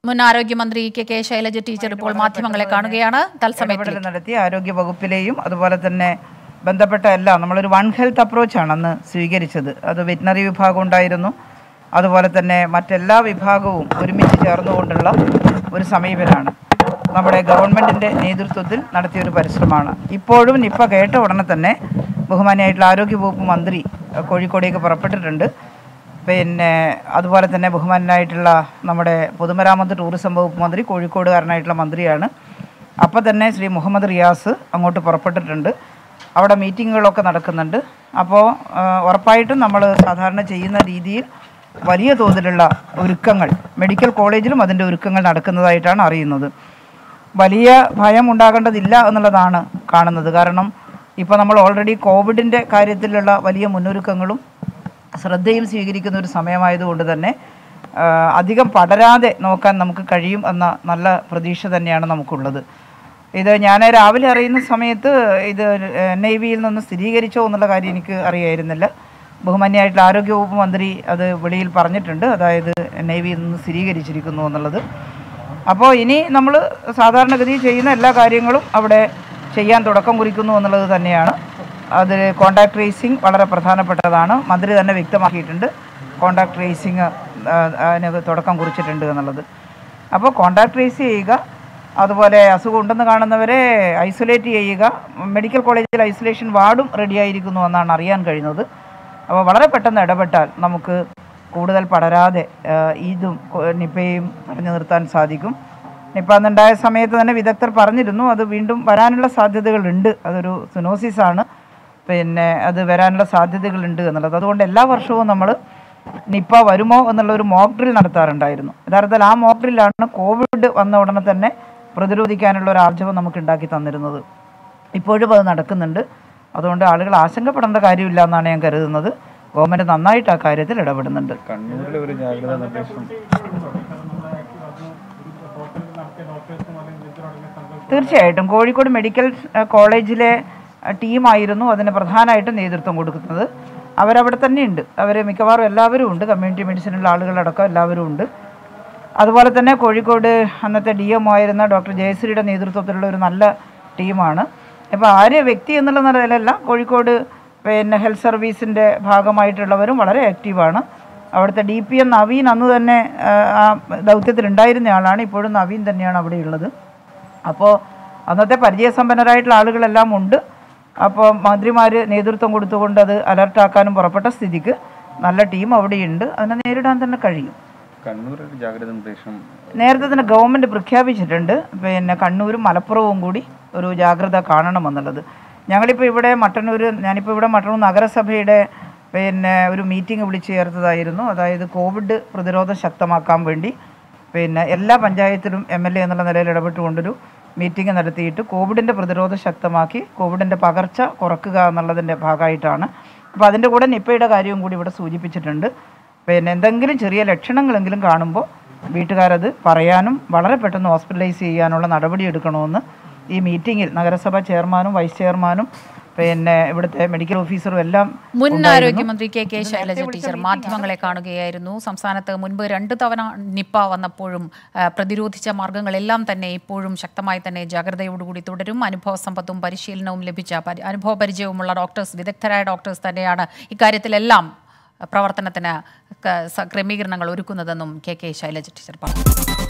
മുൻ ആരോഗ്യമന്ത്രി K K Shailaja teacher ഇപ്പോൾ മാധ്യമങ്ങളെ കാണുകയാണ് തത്സമയത്തിൽ ഇടപെടൽ നടത്തി ആരോഗ്യ വകുപ്പിലെയും അതുപോലെ തന്നെ ബന്ധപ്പെട്ട എല്ലാം നമ്മളൊരു വൺ ഹെൽത്ത് അപ്രോച്ചാണ് അന്ന് സ്വീകരിച്ചത് അത് വെറ്റിനറി വിഭാഗം ഉണ്ടായിരുന്നു അതുപോലെ തന്നെ മറ്റെല്ലാ വിഭാഗവും ഒരുമിച്ച് ചേർന്നുകൊണ്ടുള്ള ഒരു സമീപനാണ് നമ്മുടെ ഗവൺമെൻറ്റിൻ്റെ നേതൃത്വത്തിൽ നടത്തിയൊരു പരിശ്രമമാണ് ഇപ്പോഴും നിപ്പ കേട്ട ഉടനെ തന്നെ ബഹുമാനിയായിട്ടുള്ള ആരോഗ്യ വകുപ്പ് മന്ത്രി അഹ്, കോഴിക്കോടേക്ക് പുറപ്പെട്ടിട്ടുണ്ട് പിന്നെ അതുപോലെ തന്നെ ബഹുമാനായിട്ടുള്ള നമ്മുടെ പൊതുമരാമത്ത് ടൂറിസം വകുപ്പ് മന്ത്രി കോഴിക്കോടുകാരനായിട്ടുള്ള മന്ത്രിയാണ് അപ്പോൾ തന്നെ ശ്രീ മുഹമ്മദ് റിയാസ് അങ്ങോട്ട് പുറപ്പെട്ടിട്ടുണ്ട് അവിടെ മീറ്റിങ്ങുകളൊക്കെ നടക്കുന്നുണ്ട് അപ്പോൾ ആ, ഉറപ്പായിട്ടും നമ്മൾ സാധാരണ ചെയ്യുന്ന രീതിയിൽ വലിയ തോതിലുള്ള ഒരുക്കങ്ങൾ മെഡിക്കൽ കോളേജിലും അതിൻ്റെ ഒരുക്കങ്ങൾ നടക്കുന്നതായിട്ടാണ് അറിയുന്നത് വലിയ ഭയം ഉണ്ടാകേണ്ടതില്ല എന്നുള്ളതാണ് കാണുന്നത് കാരണം ഇപ്പോൾ നമ്മൾ ഓൾറെഡി കോവിഡിൻ്റെ കാര്യത്തിലുള്ള വലിയ മുന്നൊരുക്കങ്ങളും ശ്രദ്ധയും സ്വീകരിക്കുന്ന ഒരു സമയമായതുകൊണ്ട് തന്നെ ആ, അധികം പടരാതെ നോക്കാൻ നമുക്ക് കഴിയും എന്ന നല്ല പ്രതീക്ഷ തന്നെയാണ് നമുക്കുള്ളത് ഇത് ഞാൻ രാവിലെ അറിയുന്ന സമയത്ത് ഇത് എൻ ഐ വിയിൽ നിന്ന് സ്ഥിരീകരിച്ചോ എന്നുള്ള കാര്യം എനിക്ക് അറിയായിരുന്നില്ല ബഹുമാന്യമായിട്ടുള്ള ആരോഗ്യവകുപ്പ് മന്ത്രി അത് വെളിയിൽ പറഞ്ഞിട്ടുണ്ട് അതായത് എൻ ഐ വിയിൽ നിന്ന് സ്ഥിരീകരിച്ചിരിക്കുന്നു എന്നുള്ളത് അപ്പോൾ ഇനി നമ്മൾ സാധാരണഗതിയിൽ ചെയ്യുന്ന എല്ലാ കാര്യങ്ങളും അവിടെ ചെയ്യാൻ തുടക്കം കുറിക്കുന്നു എന്നുള്ളത് തന്നെയാണ് അതിൽ കോണ്ടാക്ട് ട്രേസിങ് വളരെ പ്രധാനപ്പെട്ടതാണ് മന്ത്രി തന്നെ വ്യക്തമാക്കിയിട്ടുണ്ട് കോണ്ടാക്ട് ട്രേസിങ് അതിന് തുടക്കം കുറിച്ചിട്ടുണ്ട് എന്നുള്ളത് അപ്പോൾ കോണ്ടാക്ട് ട്രേസ് ചെയ്യുക അതുപോലെ അസുഖം ഉണ്ടെന്ന് കാണുന്നവരെ ഐസൊലേറ്റ് ചെയ്യുക മെഡിക്കൽ കോളേജിൽ ഐസൊലേഷൻ വാർഡും റെഡിയായിരിക്കുന്നു എന്നാണ് അറിയാൻ കഴിയുന്നത് അപ്പോൾ വളരെ പെട്ടെന്ന് ഇടപെട്ടാൽ നമുക്ക് കൂടുതൽ പടരാതെ ആ, ഇതും കൊ- നിപ്പയും തടഞ്ഞു നിർത്താൻ സാധിക്കും നിപ്പ അന്നുണ്ടായ സമയത്ത് തന്നെ വിദഗ്ധർ പറഞ്ഞിരുന്നു അത് വീണ്ടും വരാനുള്ള സാധ്യതകളുണ്ട് അതൊരു സുനോസിസ് ആണ് പിന്നെ അത് വരാനുള്ള സാധ്യതകളുണ്ട് എന്നുള്ളത് അതുകൊണ്ട് എല്ലാ വർഷവും നമ്മൾ നിപ്പ വരുമോ എന്നുള്ള ഒരു മോക്ക് ഡ്രിൽ നടത്താറുണ്ടായിരുന്നു യഥാർത്ഥത്തിൽ ആ മോക്ക് ഡ്രില്ലാണ് കോവിഡ് വന്ന ഉടനെ തന്നെ പ്രതിരോധിക്കാനുള്ള ഒരു ആർജവം നമുക്ക് ഉണ്ടാക്കി തന്നിരുന്നത് ഇപ്പോഴും അത് നടക്കുന്നുണ്ട് അതുകൊണ്ട് ആളുകൾ ആശങ്കപ്പെടേണ്ട കാര്യമില്ല എന്നാണ് ഞാൻ കരുതുന്നത് ഗവൺമെൻറ് നന്നായിട്ട് ആ കാര്യത്തിൽ ഇടപെടുന്നുണ്ട് കണ്ണൂരിലെ ഒരു ജാഗ്രതാ നിർദ്ദേശം തീർച്ചയായിട്ടും കോഴിക്കോട് മെഡിക്കൽ അഹ്, കോളേജിലെ അഹ്, ടീമായിരുന്നു അതിന് പ്രധാനമായിട്ടും നേതൃത്വം കൊടുക്കുന്നത് അവരവിടെ തന്നെ ഉണ്ട് അവർ മിക്കവാറും എല്ലാവരും ഉണ്ട് കമ്മ്യൂണിറ്റി മെഡിസിനുള്ള ആളുകളടക്കം എല്ലാവരും ഉണ്ട് അതുപോലെ തന്നെ കോഴിക്കോട് അന്നത്തെ ഡി എം ആയിരുന്ന ഡോക്ടർ ജയശ്രീയുടെ നേതൃത്വത്തിലുള്ള ഒരു നല്ല ടീമാണ് ഇപ്പോൾ ആര് വ്യക്തി എന്നുള്ള നിലയിലല്ല കോഴിക്കോട് പിന്നെ ഹെൽത്ത് സർവീസിൻ്റെ ഭാഗമായിട്ടുള്ളവരും വളരെ ആക്റ്റീവാണ് അവിടുത്തെ ഡി പി എം നവീൻ അന്ന് തന്നെ ആ, ആ ദൗത്യത്തിലുണ്ടായിരുന്ന ആളാണ് ഇപ്പോഴും നവീൻ തന്നെയാണ് അവിടെ ഉള്ളത് അപ്പോൾ അന്നത്തെ പരിചയസമ്പന്നരായിട്ടുള്ള ആളുകളെല്ലാം ഉണ്ട് അപ്പോൾ മന്ത്രിമാർ നേതൃത്വം കൊടുത്തുകൊണ്ട് അത് അലർട്ടാക്കാനും പുറപ്പെട്ട സ്ഥിതിക്ക് നല്ല ടീം അവിടെയുണ്ട് അതിനെ നേരിടാൻ തന്നെ കഴിയും കണ്ണൂർ ഒരു ജാഗ്രതാ നിർദ്ദേശം നേരത്തെ തന്നെ ഗവൺമെൻറ് പ്രഖ്യാപിച്ചിട്ടുണ്ട് പിന്നെ കണ്ണൂരും മലപ്പുറവും കൂടി ഒരു ജാഗ്രത കാണണമെന്നുള്ളത് ഞങ്ങളിപ്പോൾ ഇവിടെ മട്ടന്നൂർ ഞാനിപ്പോൾ ഇവിടെ മട്ടന്നൂർ നഗരസഭയുടെ പിന്നെ ഒരു മീറ്റിംഗ് വിളിച്ചു ചേർത്തതായിരുന്നു അതായത് കോവിഡ് പ്രതിരോധം ശക്തമാക്കാൻ വേണ്ടി പിന്നെ എല്ലാ പഞ്ചായത്തിലും എം എൽ എ എന്നുള്ള നിലയിൽ ഇടപെട്ടുകൊണ്ടൊരു മീറ്റിംഗ് നടത്തിയിട്ട് കോവിഡിൻ്റെ പ്രതിരോധം ശക്തമാക്കി കോവിഡിൻ്റെ പകർച്ച കുറക്കുക എന്നുള്ളതിൻ്റെ ഭാഗമായിട്ടാണ് അപ്പോൾ അതിൻ്റെ കൂടെ നിപ്പയുടെ കാര്യവും കൂടി ഇവിടെ സൂചിപ്പിച്ചിട്ടുണ്ട് പിന്നെ എന്തെങ്കിലും ചെറിയ ലക്ഷണങ്ങളെങ്കിലും കാണുമ്പോൾ വീട്ടുകാരത് പറയാനും വളരെ പെട്ടെന്ന് ഹോസ്പിറ്റലൈസ് ചെയ്യാനുള്ള നടപടി എടുക്കണമെന്ന് ഈ മീറ്റിങ്ങിൽ നഗരസഭാ ചെയർമാനും വൈസ് ചെയർമാനും പിന്നെ ഇവിടുത്തെ മെഡിക്കൽ ഓഫീസറും എല്ലാം മുൻ ഉണ്ടായിരുന്നു. ആരോഗ്യമന്ത്രി കെ കെ ശൈലജ ടീച്ചർ മാധ്യമങ്ങളെ കാണുകയായിരുന്നു സംസ്ഥാനത്ത് മുൻപ് രണ്ട് തവണ നിപ്പ വന്നപ്പോഴും ആ, പ്രതിരോധിച്ച മാർഗങ്ങളെല്ലാം തന്നെ ഇപ്പോഴും ശക്തമായി തന്നെ ജാഗ്രതയോടുകൂടി തുടരും അനുഭവ സമ്പത്തും പരിശീലനവും ലഭിച്ച പരി- അനുഭവ പരിചയവുമുള്ള ഡോക്ടേഴ്സ് വിദഗ്ധരായ ഡോക്ടേഴ്സ് തന്നെയാണ് ഇക്കാര്യത്തിലെല്ലാം പ്രവർത്തനത്തിന് ക- സ- ക്രമീകരണങ്ങൾ ഒരുക്കുന്നതെന്നും കെ കെ ശൈലജ ടീച്ചർ പറഞ്ഞു